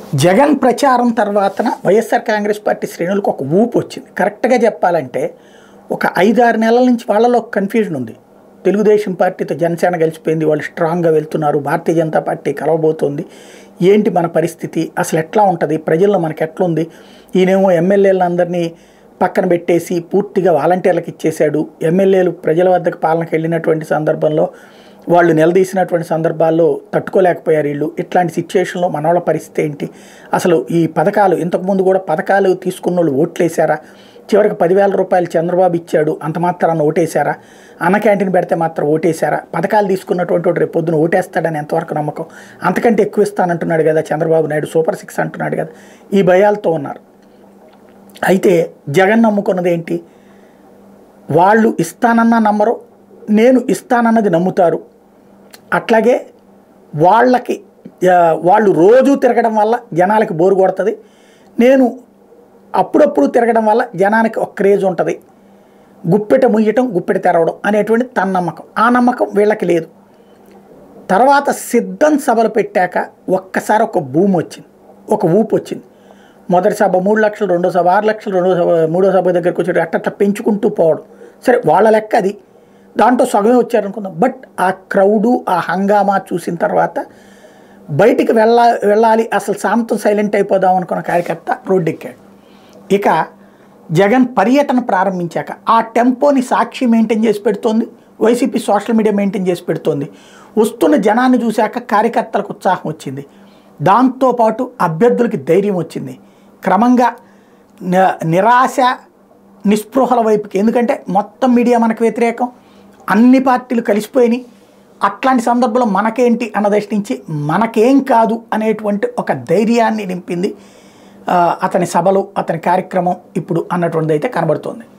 జగన్ ప్రచారం తర్వాతన వైఎస్ఆర్ కాంగ్రెస్ పార్టీ శ్రేణులకు ఒక ఊపు వచ్చింది కరెక్ట్గా చెప్పాలంటే ఒక ఐదారు నెలల నుంచి వాళ్ళలో కన్ఫ్యూజన్ ఉంది తెలుగుదేశం పార్టీతో జనసేన కలిసిపోయింది వాళ్ళు స్ట్రాంగ్గా వెళ్తున్నారు భారతీయ జనతా పార్టీ కలవబోతోంది ఏంటి మన పరిస్థితి అసలు ఎట్లా ఉంటుంది ప్రజల్లో మనకి ఎట్లుంది ఈయనేమో ఎమ్మెల్యేలందరినీ పక్కన పెట్టేసి పూర్తిగా వాలంటీర్లకు ఇచ్చేశాడు ఎమ్మెల్యేలు ప్రజల వద్దకు పాలనకు వెళ్ళినటువంటి సందర్భంలో వాళ్ళు నిలదీసినటువంటి సందర్భాల్లో తట్టుకోలేకపోయారు వీళ్ళు ఇట్లాంటి సిచ్యుయేషన్లో మనోళ్ళ పరిస్థితి ఏంటి అసలు ఈ పథకాలు ఇంతకుముందు కూడా పథకాలు తీసుకున్న వాళ్ళు ఓట్లేశారా చివరికి పదివేల రూపాయలు చంద్రబాబు ఇచ్చాడు అంత మాత్రాన్ని ఓటేశారా అన్న క్యాంటీన్ పెడితే మాత్రం ఓటేశారా పథకాలు తీసుకున్నటువంటి వాడు రేపు పొద్దున ఓటేస్తాడని ఎంతవరకు నమ్మకం అంతకంటే ఎక్కువ ఇస్తానంటున్నాడు కదా చంద్రబాబు నాయుడు సూపర్ సిక్స్ అంటున్నాడు కదా ఈ భయాలతో ఉన్నారు అయితే జగన్ నమ్ముకున్నది ఏంటి వాళ్ళు ఇస్తానన్న నమ్మరు నేను ఇస్తానన్నది నమ్ముతారు అట్లాగే వాళ్ళకి ఆ, వాళ్ళు రోజు తిరగడం వల్ల జనాలకి బోరు కొడుతుంది నేను అప్పుడప్పుడు తిరగడం వల్ల జనానికి ఒక క్రేజ్ ఉంటుంది గుప్పెట ముయ్యటం గుప్పెట తెరవడం అనేటువంటి తన నమ్మకం ఆ నమ్మకం వీళ్ళకి లేదు తర్వాత సిద్ధం సభలు పెట్టాక ఒక్కసారి ఒక భూమి వచ్చింది ఒక ఊపు వచ్చింది మొదటి సభ మూడు లక్షలు రెండో సభ ఆరు లక్షలు రెండో సభ మూడో సభ దగ్గరికి వచ్చి అట్ట పెంచుకుంటూ పోవడం సరే వాళ్ళ లెక్క అది దాంట్లో సగమే వచ్చారనుకుందాం బట్ ఆ క్రౌడు ఆ హంగామా చూసిన తర్వాత బయటికి వెళ్ళ వెళ్ళాలి అసలు శాంతం సైలెంట్ అయిపోదాం అనుకున్న కార్యకర్త రోడ్డెక్కాడు ఇక జగన్ పర్యటన ప్రారంభించాక ఆ టెంపోని సాక్షి మెయింటైన్ చేసి పెడుతోంది వైసీపీ సోషల్ మీడియా మెయింటైన్ చేసి పెడుతోంది వస్తున్న జనాన్ని చూశాక కార్యకర్తలకు ఉత్సాహం వచ్చింది దాంతోపాటు అభ్యర్థులకి ధైర్యం వచ్చింది క్రమంగా ని- నిరాశ నిస్పృహల వైపుకి ఎందుకంటే మొత్తం మీడియా మనకు వ్యతిరేకం అన్ని పార్టీలు కలిసిపోయినాయి అట్లాంటి సందర్భంలో మనకేంటి అన్న దృష్టి నుంచి మనకేం కాదు అనేటువంటి ఒక ధైర్యాన్ని నింపింది ఆ, అతని సభలు అతని కార్యక్రమం ఇప్పుడు అన్నటువంటిది అయితే కనబడుతోంది